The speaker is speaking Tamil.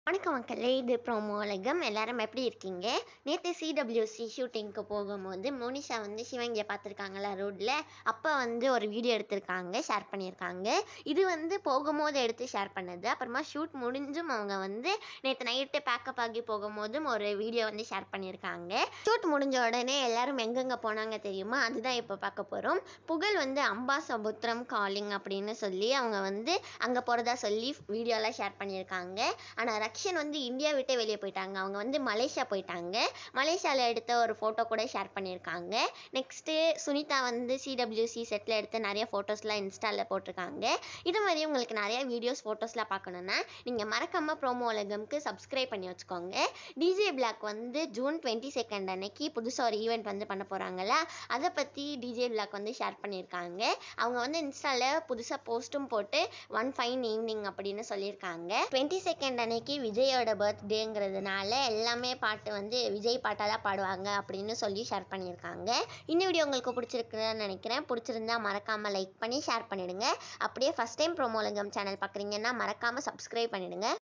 வணக்கம் மக்களே இது ப்ரோமோ உலகம் எல்லாரும் எப்படி இருக்கீங்க நேற்று சிடபிள்யூசி ஷூட்டிங்க்கு போகும்போது மோனிஷா வந்து சிவங்கியை பார்த்துருக்காங்களா ரோட்டில் அப்போ வந்து ஒரு வீடியோ எடுத்திருக்காங்க ஷேர் பண்ணியிருக்காங்க இது வந்து போகும்போது எடுத்து ஷேர் பண்ணது அப்புறமா ஷூட் முடிஞ்சும் அவங்க வந்து நேற்று நைட்டு பேக்கப் ஆகி போகும்போதும் ஒரு வீடியோ வந்து ஷேர் பண்ணியிருக்காங்க ஷூட் முடிஞ்ச உடனே எல்லாரும் எங்கெங்கே போனாங்க தெரியுமா அதுதான் இப்போ பார்க்க போகிறோம் புகழ் வந்து அம்பாசமுத்திரம் காலிங் அப்படின்னு சொல்லி அவங்க வந்து அங்கே போகிறதா சொல்லி வீடியோலாம் ஷேர் பண்ணியிருக்காங்க ஆனால் ரக்ஷன் வந்து இந்தியா விட்டே வெளியே போயிட்டாங்க அவங்க வந்து மலேசியா போயிட்டாங்க மலேசியாவில் எடுத்த ஒரு ஃபோட்டோ கூட ஷேர் பண்ணியிருக்காங்க நெக்ஸ்ட்டு சுனிதா வந்து சிடபிள்யூசி செட்டில் எடுத்த நிறைய ஃபோட்டோஸ்லாம் இன்ஸ்டாவில் போட்டிருக்காங்க இது மாதிரி உங்களுக்கு நிறைய வீடியோஸ் ஃபோட்டோஸ்லாம் பார்க்கணுன்னா நீங்கள் மறக்காமல் ப்ரோமோ உலகம்க்கு சப்ஸ்கிரைப் பண்ணி வச்சுக்கோங்க டிஜே பிளாக் வந்து ஜூன் டுவெண்ட்டி செகண்ட் அன்னைக்கு புதுசாக ஒரு ஈவெண்ட் வந்து பண்ண போகிறாங்களா அதை பற்றி டிஜே பிளாக் வந்து ஷேர் பண்ணியிருக்காங்க அவங்க வந்து இன்ஸ்டாவில் புதுசாக போஸ்ட்டும் போட்டு ஒன் ஃபைன் ஈவினிங் அப்படின்னு சொல்லியிருக்காங்க டுவெண்ட்டி செகண்ட் அன்னைக்கு விஜயோட பர்த்டேங்கிறதுனால எல்லாமே பாட்டு வந்து விஜய் பாட்டாக தான் பாடுவாங்க அப்படின்னு சொல்லி ஷேர் பண்ணியிருக்காங்க இந்த வீடியோ உங்களுக்கு பிடிச்சிருக்குன்னு நினைக்கிறேன் பிடிச்சிருந்தா மறக்காமல் லைக் பண்ணி ஷேர் பண்ணிடுங்க அப்படியே ஃபஸ்ட் டைம் ப்ரோமோலகம் சேனல் பார்க்குறீங்கன்னா மறக்காமல் சப்ஸ்கிரைப் பண்ணிடுங்க